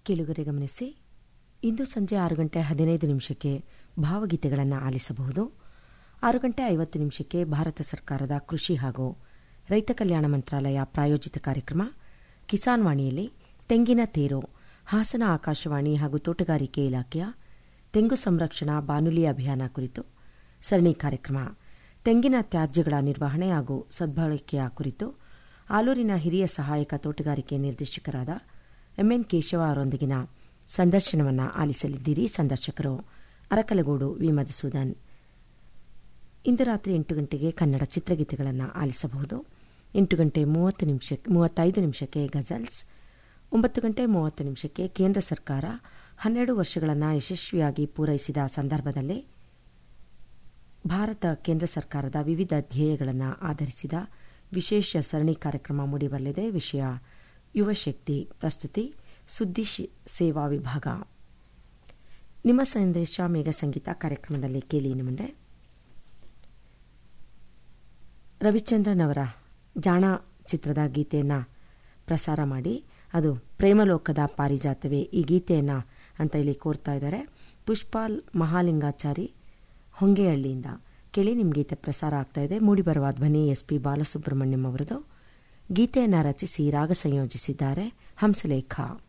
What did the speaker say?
ಕೇಳುಗರೆ ಗಮನಿಸಿ ಇಂದು ಸಂಜೆ ಆರು ಗಂಟೆ ಹದಿನೈದು ನಿಮಿಷಕ್ಕೆ ಭಾವಗೀತೆಗಳನ್ನು ಆಲಿಸಬಹುದು ಆರು ಗಂಟೆ ಐವತ್ತು ನಿಮಿಷಕ್ಕೆ ಭಾರತ ಸರ್ಕಾರದ ಕೃಷಿ ಹಾಗೂ ರೈತ ಕಲ್ಯಾಣ ಮಂತ್ರಾಲಯ ಪ್ರಾಯೋಜಿತ ಕಾರ್ಯಕ್ರಮ ಕಿಸಾನ್ ವಾಣಿಯಲ್ಲಿ ತೆಂಗಿನ ತೇರು ಹಾಸನ ಆಕಾಶವಾಣಿ ಹಾಗೂ ತೋಟಗಾರಿಕೆ ಇಲಾಖೆಯ ತೆಂಗು ಸಂರಕ್ಷಣಾ ಬಾನುಲಿ ಅಭಿಯಾನ ಕುರಿತು ಸರಣಿ ಕಾರ್ಯಕ್ರಮ ತೆಂಗಿನ ತ್ಯಾಜ್ಯಗಳ ನಿರ್ವಹಣೆ ಹಾಗೂ ಸದ್ಬಳಕೆಯ ಕುರಿತು ಆಲೂರಿನ ಹಿರಿಯ ಸಹಾಯಕ ತೋಟಗಾರಿಕೆ ನಿರ್ದೇಶಕರಾದ ಎಂಎನ್ ಕೇಶವ ಅವರೊಂದಿಗಿನ ಸಂದರ್ಶನವನ್ನು ಆಲಿಸಲಿದ್ದೀರಿ ಸಂದರ್ಶಕರು ಅರಕಲಗೂಡು ವಿ ಮಧುಸೂದನ್ ಇಂದು ರಾತ್ರಿ ಎಂಟು ಗಂಟೆಗೆ ಕನ್ನಡ ಚಿತ್ರಗೀತೆಗಳನ್ನು ಆಲಿಸಬಹುದು ಎಂಟು ಗಂಟೆ ಮೂವತ್ತು ನಿಮಿಷ ಮೂವತ್ತೈದು ನಿಮಿಷಕ್ಕೆ ಗಜಲ್ಸ್ ಒಂಬತ್ತು ಗಂಟೆ ಮೂವತ್ತು ನಿಮಿಷಕ್ಕೆ ಕೇಂದ್ರ ಸರ್ಕಾರ ಹನ್ನೆರಡು ವರ್ಷಗಳನ್ನು ಯಶಸ್ವಿಯಾಗಿ ಪೂರೈಸಿದ ಸಂದರ್ಭದಲ್ಲಿ ಭಾರತ ಕೇಂದ್ರ ಸರ್ಕಾರದ ವಿವಿಧ ಧ್ಯೇಯಗಳನ್ನು ಆಧರಿಸಿದ ವಿಶೇಷ ಸರಣಿ ಕಾರ್ಯಕ್ರಮ ಮೂಡಿಬರಲಿದೆ ವಿಷಯ ಯುವಶಕ್ತಿ ಪ್ರಸ್ತುತಿ ಸುದ್ದಿ ಸೇವಾ ವಿಭಾಗ ನಿಮ್ಮ ಸಂದೇಶ ಮೇಘ ಸಂಗೀತ ಕಾರ್ಯಕ್ರಮದಲ್ಲಿ ಕೇಳಿ ಇನ್ನು ಮುಂದೆ ರವಿಚಂದ್ರನ್ ಅವರ ಜಾಣ ಚಿತ್ರದ ಗೀತೆಯನ್ನು ಪ್ರಸಾರ ಮಾಡಿ ಅದು ಪ್ರೇಮಲೋಕದ ಪಾರಿಜಾತವೇ ಈ ಗೀತೆಯನ್ನು ಅಂತ ಇಲ್ಲಿ ಕೋರ್ತಾ ಇದ್ದಾರೆ ಪುಷ್ಪಾಲ್ ಮಹಾಲಿಂಗಾಚಾರಿ ಹೊಂಗೆಹಳ್ಳಿಯಿಂದ ಕೇಳಿ ನಿಮ್ಮ ಗೀತೆ ಪ್ರಸಾರ ಆಗ್ತಾ ಇದೆ ಮೂಡಿಬರುವ ಧ್ವನಿ ಎಸ್ ಪಿ ಬಾಲಸುಬ್ರಹ್ಮಣ್ಯಂ ಅವರದು ಗೀತೆಯನ್ನು ರಚಿಸಿ ರಾಗ ಸಂಯೋಜಿಸಿದ್ದಾರೆ ಹಂಸಲೇಖ